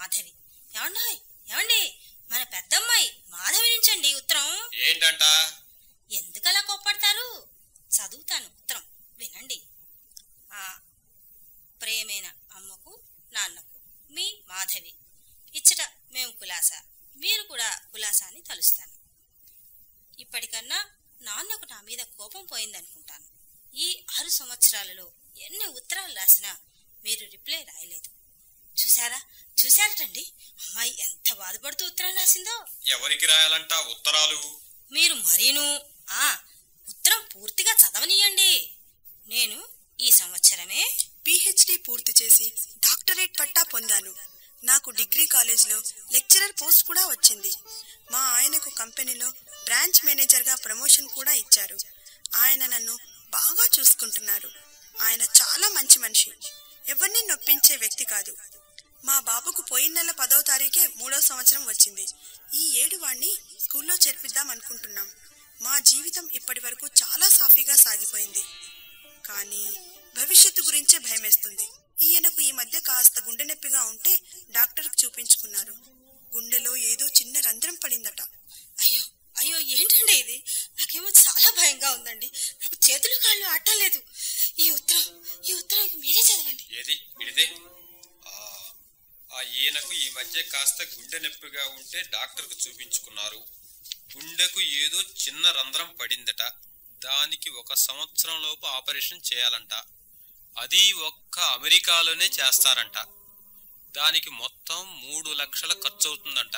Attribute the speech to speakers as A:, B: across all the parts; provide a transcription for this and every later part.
A: మాధవి ఏమండోయ్ ఏమండి మన పెద్దమ్మాయి మాధవి నుంచండి ఉత్తరం
B: ఏంటంట
A: ఎందుకలా కోప్పడతారు చదువుతాను ఉత్తరం వినండి ఆ ప్రేమైన అమ్మకు నాన్నకు మీ మాధవి ఇచ్చట మేము కులాస మీరు కూడా కులాసా అని తలుస్తాను ఇప్పటికన్నా నాన్నకు నా మీద కోపం పోయిందనుకుంటాను ఈ ఆరు సంవత్సరాలలో ఎన్ని ఉత్తరాలు రాసినా మీరు రిప్లై రాయలేదు చూసారా చూసారటండి అమ్మాయి ఎంత బాధపడుతూ ఉత్తరం రాసిందో
B: ఎవరికి రాయాలంట ఉత్తరాలు
A: మీరు మరీను ఆ ఉత్తరం పూర్తిగా చదవనీయండి నేను ఈ సంవత్సరమే
C: పిహెచ్డి పూర్తి చేసి డాక్టరేట్ పట్టా పొందాను నాకు డిగ్రీ కాలేజ్లో లెక్చరర్ పోస్ట్ కూడా వచ్చింది మా ఆయనకు కంపెనీలో బ్రాంచ్ మేనేజర్గా ప్రమోషన్ కూడా ఇచ్చారు ఆయన నన్ను బాగా చూసుకుంటున్నారు ఆయన చాలా మంచి మనిషి ఎవరిని నొప్పించే వ్యక్తి కాదు మా బాబుకు పోయిన నెల పదవ తారీఖే మూడో సంవత్సరం వచ్చింది ఈ ఏడు వాణ్ణి స్కూల్లో చేర్పిద్దాం అనుకుంటున్నాం మా జీవితం ఇప్పటి వరకు చాలా సాఫీగా సాగిపోయింది కానీ భవిష్యత్తు గురించే భయమేస్తుంది ఈయనకు ఈ మధ్య కాస్త గుండె నొప్పిగా ఉంటే డాక్టర్కి చూపించుకున్నారు గుండెలో ఏదో చిన్న రంధ్రం పడిందట
A: అయ్యో అయ్యో ఏంటండి ఇది నాకేమో చాలా భయంగా ఉందండి నాకు చేతులు కాళ్ళు ఆటలేదు ఈ ఉత్తరం ఈ ఉత్తరం ఇక మీరే చదవండి
B: ఏది ఇడిదే ఆ, ఆ ఈయనకు ఈ మధ్య కాస్త గుండె నొప్పిగా ఉంటే డాక్టర్కు చూపించుకున్నారు గుండెకు ఏదో చిన్న రంధ్రం పడిందట దానికి ఒక సంవత్సరం లోపు ఆపరేషన్ చేయాలంట అది ఒక్క అమెరికాలోనే చేస్తారంట దానికి మొత్తం మూడు లక్షల ఖర్చు అవుతుందంట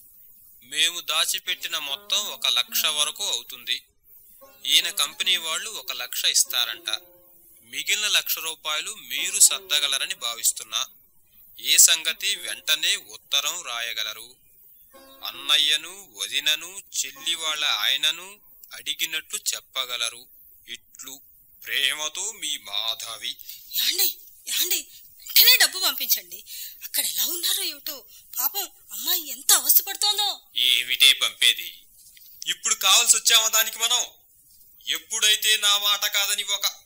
B: మేము దాచిపెట్టిన మొత్తం ఒక లక్ష వరకు అవుతుంది ఈయన కంపెనీ వాళ్ళు ఒక లక్ష ఇస్తారంట మిగిలిన లక్ష రూపాయలు మీరు సర్దగలరని భావిస్తున్నా ఏ సంగతి వెంటనే ఉత్తరం రాయగలరు అన్నయ్యను వదినను చెల్లి వాళ్ళ ఆయనను అడిగినట్టు చెప్పగలరు ఇట్లు ప్రేమతో మీ మాధవి
A: యాండి యాండి వెంటనే డబ్బు పంపించండి అక్కడ ఎలా ఉన్నారో ఏమిటో పాపం అమ్మాయి ఎంత అవస్థపడుతోందో
B: ఏమిటే పంపేది ఇప్పుడు కావాల్సి వచ్చామా దానికి మనం ఎప్పుడైతే నా మాట కాదని ఒక